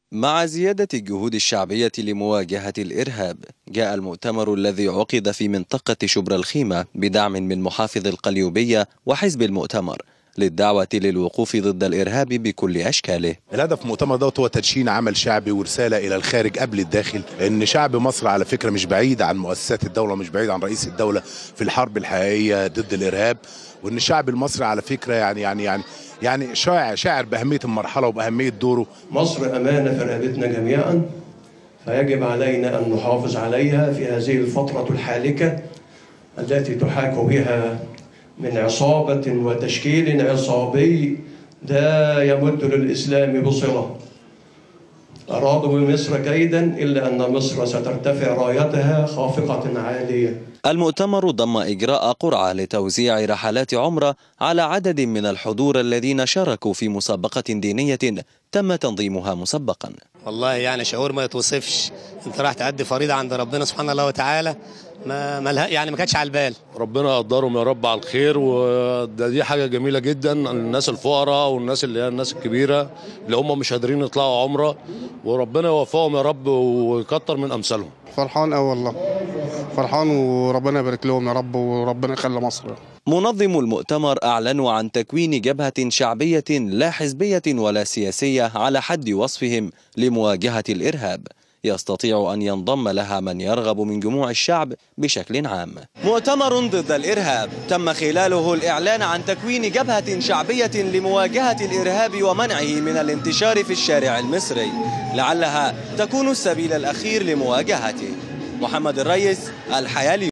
مع زيادة الجهود الشعبية لمواجهة الإرهاب جاء المؤتمر الذي عقد في منطقة شبرا الخيمة بدعم من محافظ القليوبية وحزب المؤتمر للدعوة للوقوف ضد الإرهاب بكل أشكاله الهدف المؤتمر دوت هو تدشين عمل شعبي ورساله الى الخارج قبل الداخل ان شعب مصر على فكره مش بعيد عن مؤسسات الدوله مش بعيد عن رئيس الدوله في الحرب الحقيقيه ضد الارهاب وان الشعب المصري على فكره يعني يعني يعني يعني شاعر شاعر باهميه المرحله وباهميه دوره مصر أمانة في رقبتنا جميعا فيجب علينا أن نحافظ عليها في هذه الفترة الحالكة التي تحاك بها من عصابة وتشكيل عصابي لا يمد للإسلام بصلة أرادوا بمصر كيدا إلا أن مصر سترتفع رايتها خافقة عالية المؤتمر ضم إجراء قرعة لتوزيع رحلات عمرة على عدد من الحضور الذين شاركوا في مسابقة دينية تم تنظيمها مسبقا والله يعني شعور ما يتوصفش انت راح تأدي فريضة عند ربنا سبحانه الله وتعالى ما ملها يعني ما كانتش على البال ربنا يقدرهم يا رب على الخير وده دي حاجه جميله جدا الناس الفقراء والناس اللي هي الناس الكبيره اللي هم مش قادرين يطلعوا عمره وربنا يوفقهم يا رب ويكتر من امثالهم فرحان أوي والله فرحان وربنا يبارك لهم يا رب وربنا يخلي مصر منظم المؤتمر أعلنوا عن تكوين جبهة شعبية لا حزبية ولا سياسية على حد وصفهم لمواجهة الإرهاب يستطيع أن ينضم لها من يرغب من جموع الشعب بشكل عام مؤتمر ضد الإرهاب تم خلاله الإعلان عن تكوين جبهة شعبية لمواجهة الإرهاب ومنعه من الانتشار في الشارع المصري لعلها تكون السبيل الأخير لمواجهته محمد الريس الحياة